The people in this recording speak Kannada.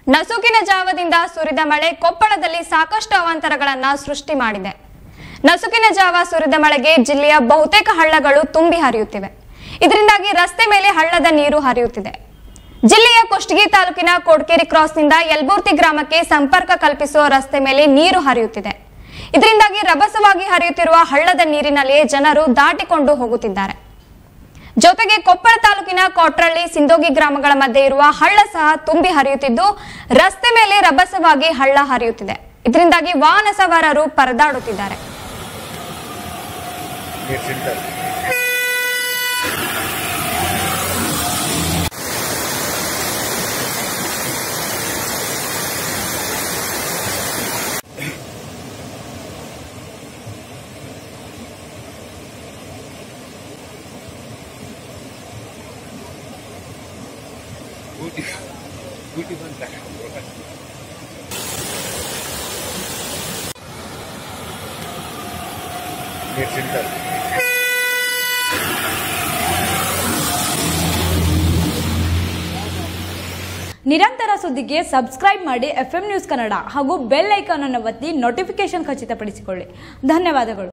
ನಸುಕಿನ ಜಾವದಿಂದ ಸುರಿದ ಮಳೆ ಕೊಪ್ಪಳದಲ್ಲಿ ಸಾಕಷ್ಟು ಅವಾಂತರಗಳನ್ನ ಸೃಷ್ಟಿ ಮಾಡಿದೆ ನಸುಕಿನ ಜಾವ ಸುರಿದ ಮಳೆಗೆ ಜಿಲ್ಲೆಯ ಬಹುತೇಕ ಹಳ್ಳಗಳು ತುಂಬಿ ಹರಿಯುತ್ತಿವೆ ಇದರಿಂದಾಗಿ ರಸ್ತೆ ಮೇಲೆ ಹಳ್ಳದ ನೀರು ಹರಿಯುತ್ತಿದೆ ಜಿಲ್ಲೆಯ ಕುಷ್ಟಗಿ ತಾಲೂಕಿನ ಕೋಡ್ಕೇರಿ ಕ್ರಾಸ್ನಿಂದ ಯಲ್ಬೂರ್ತಿ ಗ್ರಾಮಕ್ಕೆ ಸಂಪರ್ಕ ಕಲ್ಪಿಸುವ ರಸ್ತೆ ಮೇಲೆ ನೀರು ಹರಿಯುತ್ತಿದೆ ಇದರಿಂದಾಗಿ ರಭಸವಾಗಿ ಹರಿಯುತ್ತಿರುವ ಹಳ್ಳದ ನೀರಿನಲ್ಲಿಯೇ ಜನರು ದಾಟಿಕೊಂಡು ಹೋಗುತ್ತಿದ್ದಾರೆ ಜೊತೆಗೆ ಕೊಪ್ಪಳ ತಾಲೂಕಿನ ಕೊಟ್ರಳ್ಳಿ ಸಿಂದೋಗಿ ಗ್ರಾಮಗಳ ಮಧ್ಯೆ ಇರುವ ಹಳ್ಳ ಸಹ ತುಂಬಿ ಹರಿಯುತ್ತಿದ್ದು ರಸ್ತೆ ಮೇಲೆ ರಭಸವಾಗಿ ಹಳ್ಳ ಹರಿಯುತ್ತಿದೆ ಇದರಿಂದಾಗಿ ವಾಹನ ಸವಾರರು ಪರದಾಡುತ್ತಿದ್ದಾರೆ ನೀರು ಸಿಗ್ತದೆ ಊಟಿ ಊಟಿ ಬಂತ ನೀರು ಸಿಗ್ತದೆ ನಿರಂತರ ಸುದ್ದಿಗೆ ಸಬ್ಸ್ಕ್ರೈಬ್ ಮಾಡಿ ಎಫ್ ನ್ಯೂಸ್ ಕನ್ನಡ ಹಾಗೂ ಬೆಲ್ ಐಕಾನ್ ಅನ್ನು ಒತ್ತಿ ನೋಟಿಫಿಕೇಶನ್ ಖಚಿತಪಡಿಸಿಕೊಳ್ಳಿ ಧನ್ಯವಾದಗಳು